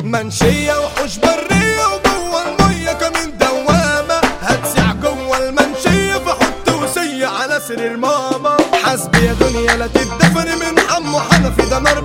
منشية وحوش برية وجوه المية كمان دوامة هتسع جوه المنشية فحط وسية على سرير ماما حسبي يا دنيا لا تدفن من حمو حنفي ده نار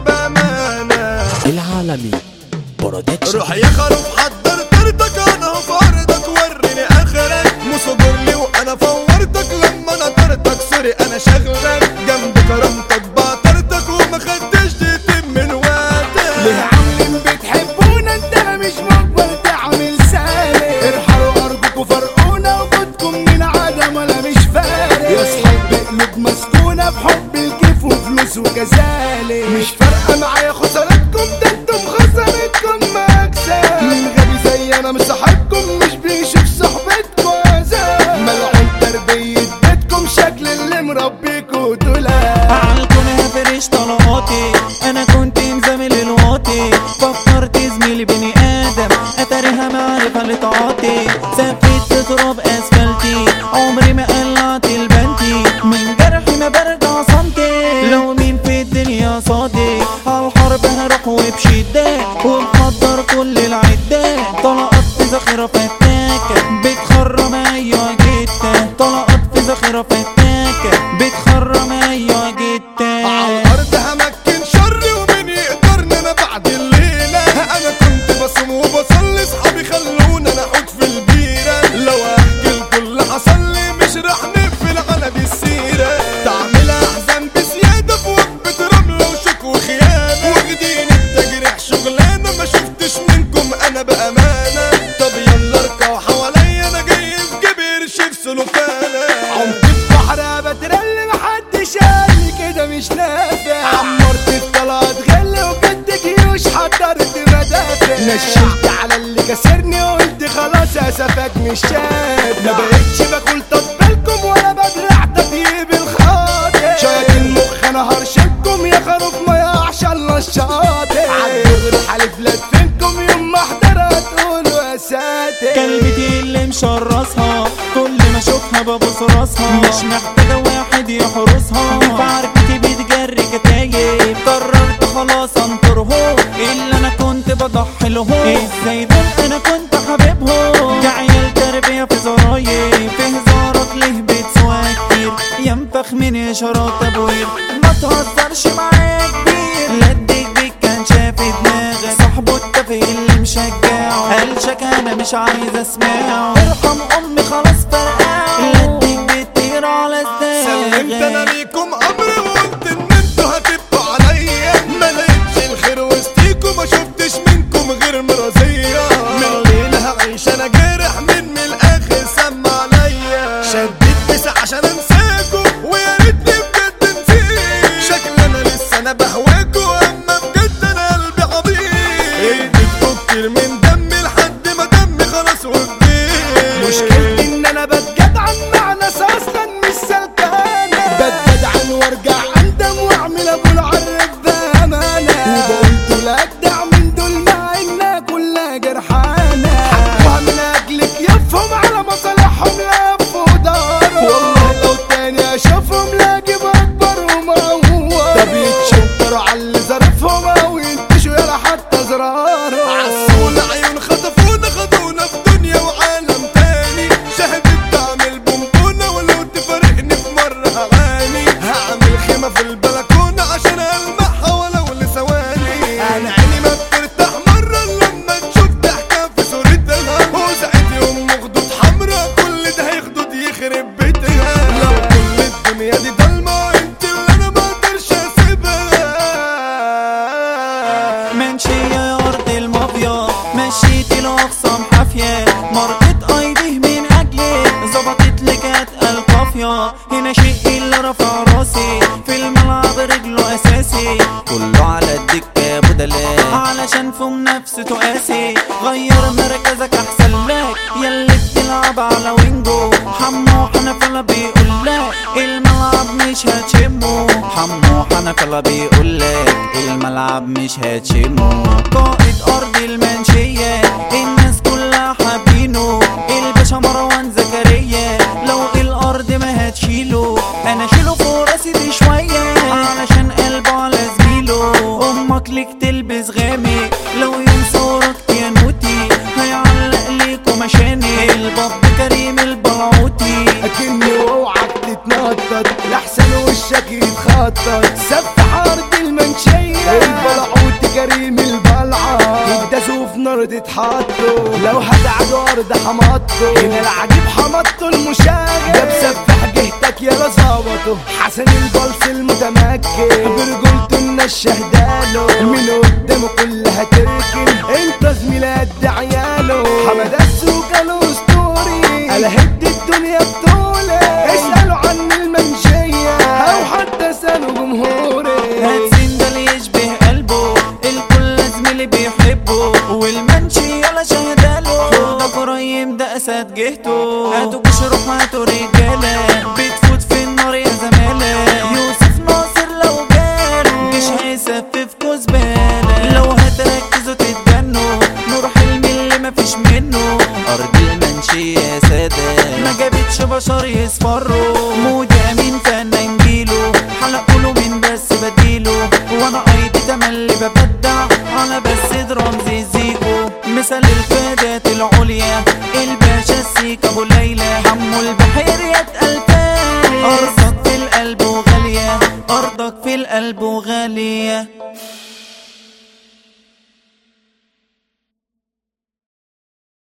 بأمانة العالمي برودكشن روح يا خروف حضر طرتك انا هو في ارضك وريني اخرك مصبر لي وانا فورتك لما انا طرتك سوري انا شغلك جنب كرامتك بعطرتك وما خدتش تتم من وقتك ليه عاملين بتحبونا انت انا مش مقبل تعمل سالي ارحلوا ارجوكوا فرقونا وجودكم من عدم ولا مش فارق يا صحاب بقلوب مسكونة بحب الكيف وفلوس وكذلك مش فارقة معايا خسارتكم ده انتم خسارتكم مكسب من غبي زي انا مصاحبكم مش بيشوف صحبتكم عذاب ملعون تربية بيتكم شكل اللي مربيكوا دولاب عالكون هفرش طلقاتي انا كنت مزامل الواطي فكرت زميلي بني ادم اتاريها معرفة لطاعتي سفيت تراب اسفلتي عمري ما قلعت البنتي من جرحي ما برجع صمتي لو مين في الدنيا صادق عالحرب هروح وبشدة ومحضر كل العدة طلقات في ذخيرة فتاكة بتخرم ايوه جدا طلقات في ذخيرة فتاكة بتخرم ايوه جدا عالارض همكن شر ومين يقدرني انا بعد الليلة انا كنت بصوم وبصلي صحابي خلونا انا احط في البيرة لو احكي لكل اللي حصل لي مش رح نقفل على دي السيرة تعمل احزان بزيادة في وقفة رملة وشك وخيانة واخدين التجريح شغلانة ما شفتش منكم انا بامانة طب يلا اركعوا حواليا انا جاي في جيبي قرش في سلوفانة عمت في بحر بترل محدش قال لي كده مش نافع عمرت الطلعت غل وجدت جيوش حضرت مدافع نشلت على اللي كسرني وقلت خلاص اسفك مش شاف ما بقتش باكل تطبيلكم ولا بدرع تطيب الخاطر شايط المخ انا هرشدكم يا خروف ما يعش الله الشاطر عالدغري حالف لا تفينكم يوم ما احضر هتقولوا يا ساتر كلبتي اللي مشرسها كل ما اشوفها ببص راسها مش محتاجة واحد يحرسها في عركتي بتجري كتايب قررت خلاص انطرهم اللي انا كنت بضحي لهم ازاي دول انا كنت حبيبهم كعيال تربية في زرايب في هزارك ليه بتسوى كتير ينفخ من اشارات ابوير ما تهزرش معايا كبير لا اديك بيك كان شاف دماغك صاحبه التافه اللي مشجعه قالشك انا مش عايز اسمعه ارحم امي خلاص فرقعه لا اديك بتطير على سلمت انا الزاغ ليكم امر وقلت ان انتوا هتبقوا عليا ما لقيتش الخير وسطيكم ما شفتش منكم غير مرضية من ليلة هعيش انا جارح من من الاخر سمع عليا شديت بس عشان انساكم ويا ريتني بجد نسيت شكل انا لسه انا بهواكم اما بجد انا قلبي عبيط اديتكم كتير من دمي لحد ما دمي خلاص وجديت مشكلتي ان انا بتجدعن مع ناس اصلا مش سلكانه بتجدعن وارجع اندم واعمل ابو العرف بامانه وبقول دول اجدع من دول مع انها كلها جرحانه حكوها من اجلك يفهم على مصالحهم لفوا داروا والله لو تاني اشوفهم لا اجيب اكبر ومعوار ده بيتشطروا على اللي ظرفهم او ينتشوا يلا حتى زراره عسونا عيون خطفونا خدونا في دنيا وعالم تاني شهدت تعمل بونبونة ولو تفارقني في مرة هعاني هعمل خيمة في البلكونة عشان ألمعها ولو لثواني أنا عيني ما بترتاح مرة لما تشوف ضحكة في صورتها وساعتها يوم خدود حمرا كل ده هيخدود يخرب بيتها لو كل الدنيا دي ضلمة انت اللي انا ما اقدرش اسيبها منشية يا أرض المافيا مشيت الأقسام حافية مرقت أيديه من أجلك ظبطت لك أتقل قافية هنا شيء اللي رفع راسي في الملعب رجله أساسي كله على الدكة بدلاء علشان فم نفسه قاسي غير مركزك أحسن لك ياللي بتلعب على وينجو حمو حنفلة بيقول لك الملعب مش هتشمه حمو حنفلة بيقول لك الملعب مش هتشمه قائد أرض المنشية الناس كلها حابينه الباشا مروان زكريا لو الأرض ما هتشيله أنا شيله فوق راسي دي شوية علشان قلبه على زميله أمك ليك تلبس غامق لو يوم صورك جريم البلعة يداسوا في نار تتحطوا لو هتعدوا أرض حمطوا هنا العجيب حمطوا المشاغب ده بسفح جهتك يا ظبطه حسن البلس المتمكن برجولته الناس شهداله من قدامه كلها تركن انت زميل قد عياله حمد السوق الاسطوري انا هد الدنيا بطولي اسألوا عن المنشية او حتى سألوا جمهوري هاتسين ده اللي يشبه قلبه الكل زميلي بيحبه والمنشي يلا شهداله ده قريب ده اسد جهته هاتوا جيش روح هاتوا رجاله بتفوت في النار يا زماله يوسف ناصر لو جاله مش هيسففكوا زباله لو هتركزوا تتجنوا نور حلمي اللي مفيش منه ارض المنشي يا ساده ما جابتش بشر يصفروا مودي امين فنان جيله حلقوا له من بس بديله وانا ايدي تملي ببدع على بس رمزي زيكو مثل القادات العليا الباشا السيك ابو ليلى حمو البحيرية الفارس ارضك في القلب وغالية ارضك في القلب وغالية